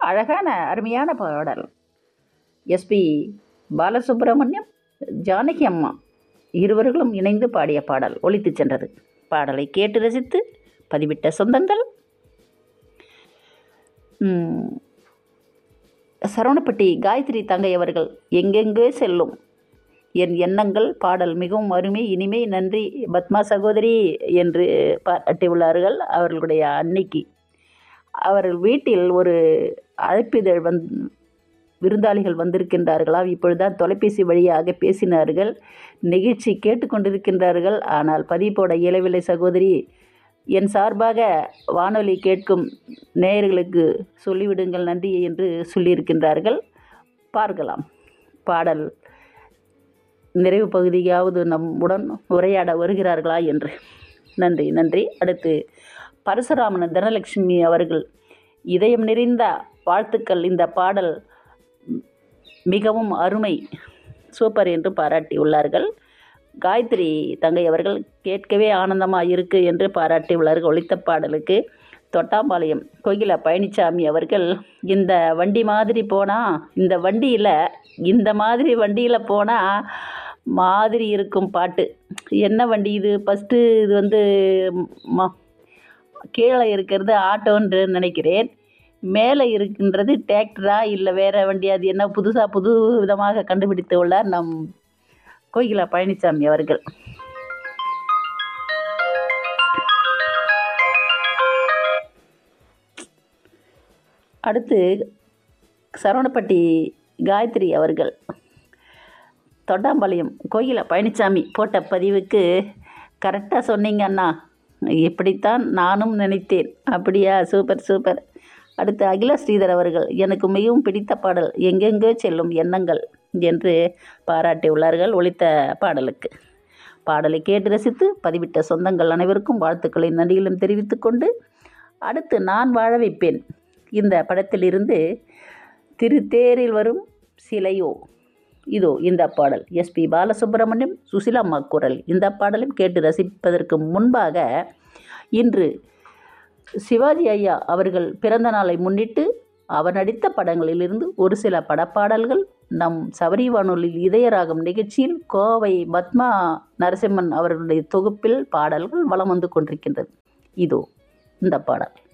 அழகான அருமையான பாடல் எஸ்பி பாலசுப்ரமணியம் ஜானகி அம்மா இருவர்களும் இணைந்து பாடிய பாடல் ஒலித்துச் சென்றது பாடலை கேட்டு ரசித்து பதிவிட்ட சொந்தங்கள் ம், சரவணப்பட்டி காயத்ரி தங்கை அவர்கள் எங்கெங்கே செல்லும் என் எண்ணங்கள் பாடல் மிகவும் அருமை இனிமை நன்றி பத்மா சகோதரி என்று பாராட்டியுள்ளார்கள் அவர்களுடைய அன்னைக்கு அவர்கள் வீட்டில் ஒரு அழைப்பிதழ் வந் விருந்தாளிகள் வந்திருக்கின்றார்களாம் இப்பொழுதுதான் தொலைபேசி வழியாக பேசினார்கள் நிகழ்ச்சி கேட்டுக்கொண்டிருக்கின்றார்கள் ஆனால் பதிவு போட இயலவில்லை சகோதரி என் சார்பாக வானொலி கேட்கும் நேயர்களுக்கு சொல்லிவிடுங்கள் நன்றி என்று சொல்லியிருக்கின்றார்கள் பார்க்கலாம் பாடல் நிறைவு பகுதியாவது நம்முடன் உரையாட வருகிறார்களா என்று நன்றி நன்றி அடுத்து பரசுராமன் தனலட்சுமி அவர்கள் இதயம் நிறைந்த வாழ்த்துக்கள் இந்த பாடல் மிகவும் அருமை சூப்பர் என்று பாராட்டியுள்ளார்கள் காயத்ரி தங்கை அவர்கள் கேட்கவே ஆனந்தமாக இருக்கு என்று பாராட்டியுள்ளார்கள் ஒலித்த பாடலுக்கு தொட்டாம்பாளையம் கோகிலா பழனிசாமி அவர்கள் இந்த வண்டி மாதிரி போனால் இந்த வண்டியில் இந்த மாதிரி வண்டியில் போனால் மாதிரி இருக்கும் பாட்டு என்ன வண்டி இது ஃபஸ்ட்டு இது வந்து ம கீழே இருக்கிறது ஆட்டோன்று நினைக்கிறேன் மேலே இருக்கின்றது டிராக்டரா இல்லை வேறு வண்டி அது என்ன புதுசாக புது விதமாக கண்டுபிடித்து உள்ளார் நம் கோகிலா பழனிசாமி அவர்கள் அடுத்து சரவணப்பட்டி காயத்ரி அவர்கள் தொட்டாம்பாளையம் கோயில பழனிசாமி போட்ட பதிவுக்கு கரெக்டாக சொன்னீங்க அண்ணா இப்படித்தான் நானும் நினைத்தேன் அப்படியா சூப்பர் சூப்பர் அடுத்து அகில ஸ்ரீதர் அவர்கள் எனக்கு மிகவும் பிடித்த பாடல் எங்கெங்கே செல்லும் எண்ணங்கள் என்று பாராட்டியுள்ளார்கள் ஒலித்த பாடலுக்கு பாடலை கேட்டு ரசித்து பதிவிட்ட சொந்தங்கள் அனைவருக்கும் வாழ்த்துக்களை நன்றிகளும் தெரிவித்துக்கொண்டு அடுத்து நான் வாழ வைப்பேன் இந்த படத்திலிருந்து திருத்தேரில் வரும் சிலையோ இதோ இந்த பாடல் எஸ்பி பாலசுப்ரமணியம் சுசிலாம்மா குரல் இந்த பாடலும் கேட்டு ரசிப்பதற்கு முன்பாக இன்று சிவாஜி ஐயா அவர்கள் பிறந்த நாளை முன்னிட்டு அவர் நடித்த படங்களிலிருந்து ஒரு சில படப்பாடல்கள் நம் சபரி வானொலியில் இதயராகம் நிகழ்ச்சியில் கோவை பத்மா நரசிம்மன் அவர்களுடைய தொகுப்பில் பாடல்கள் வலம் வந்து கொண்டிருக்கின்றது இதோ இந்த பாடல்